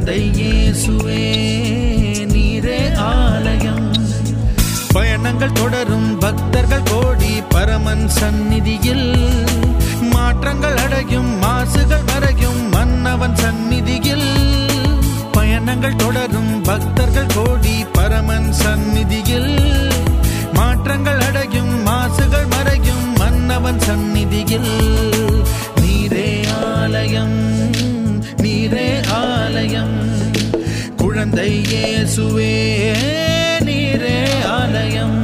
குழந்தை இயேசுவே நீரே ஆலயம் பயணங்கள் தொடரும் பக்தர்கள் கோடி பரமன் சந்நிதியில் மாற்றங்கள் அடையும் மாசுகள் மறையும் மன்னவன் சந்நிதியில் பயணங்கள் தொடரும் பக்தர்கள் கோடி பரமன் சந்நிதியில் மாற்றங்கள் அடையும் மாசுகள் மறையும் மன்னவன் சந்நிதியில் நீரே ஆலயம் நீரே ஆலயம் குழந்தை இயேசுவே நீரே ஆலயம்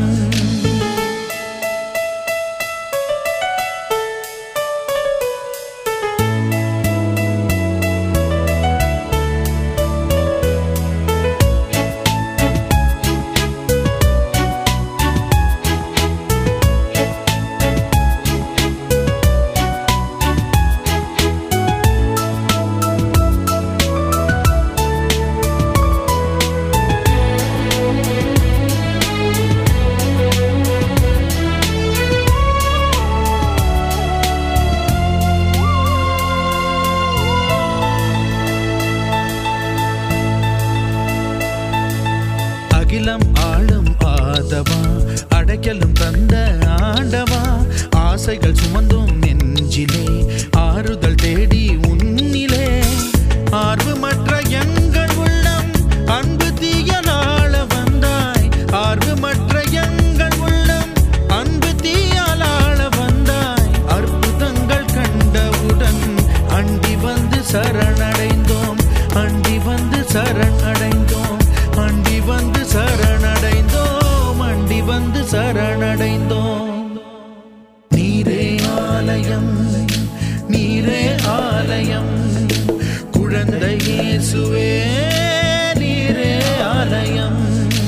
அகிலம் ஆளும் ஆதவா அடைக்கலும் தந்த ஆண்டவா ஆசைகள் சுமந்தும் நெஞ்சிலே ஆறுதல் தேடி உன்னிலே ஆர்வமற்ற எங்கள் உள்ளம் அன்பு தீயலாள வந்தாய் ஆர்வமற்ற எங்கள் உள்ளம் அன்பு தீயாளாள வந்தாய் அற்புதங்கள் கண்டவுடன் அண்டி வந்து சரணடைந்தோம் அண்டி வந்து சரணடைந்தோம் அண்டி வந்து சரணடைந்தோம் அண்டி வந்து சரணடைந்தோம் நீரே ஆலயம் நீரே ஆலயம் குழந்தை இயேசுவே நீரே ஆலயம்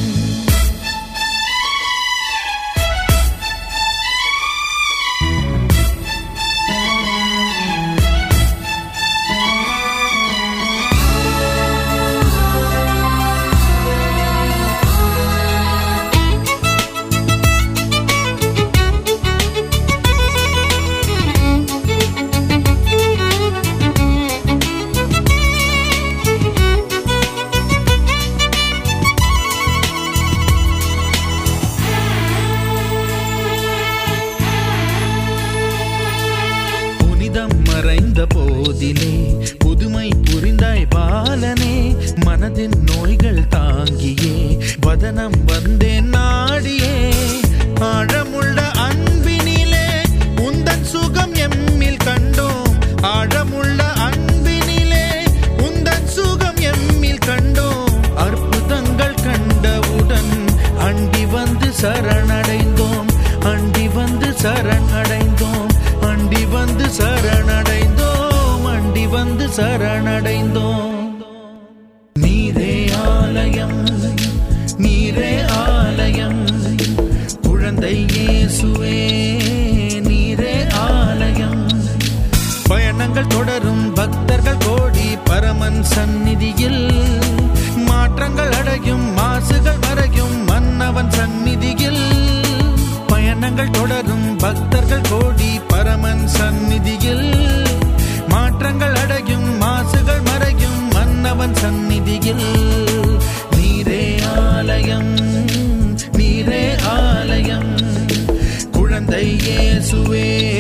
புனிதம் மறைந்த போதிலே புதுமை புரிந்தாய் பாலனே மனதின் நோய்கள் தாங்கியே வதனம் வந்தேன் நாடியே ஆழமுள்ள அன்பினிலே உந்தன் சுகம் எம்மில் கண்டோம் ஆழமுள்ள அன்பினிலே உந்தன் சுகம் எம்மில் கண்டோம் அற்புதங்கள் கண்டவுடன் அண்டி வந்து சரணடைந்தோம் அண்டி வந்து சரணடைந்தோம் அண்டி வந்து சரணடைந்தோம் அண்டி வந்து சரணடைந்தோம் நீரே ஆலயம் நீரே ஆலயம் குழந்தை இயேசுவே நீரே ஆலயம் பயணங்கள் தொடரும் பக்தர்கள் கோடி பரமன் சந்நிதியில் மாற்றங்கள் அடையும் மாசுகள் மறையும் மன்னவன் சந்நிதியில் பயணங்கள் தொடரும் பக்தர்கள் கோடி பரமன் சந்நிதியில் மாற்றங்கள் அடையும் மாசுகள் மறையும் மன்னவன் சந்நிதியில் நீரே ஆலயம் நீரே ஆலயம் குழந்தை இயேசுவே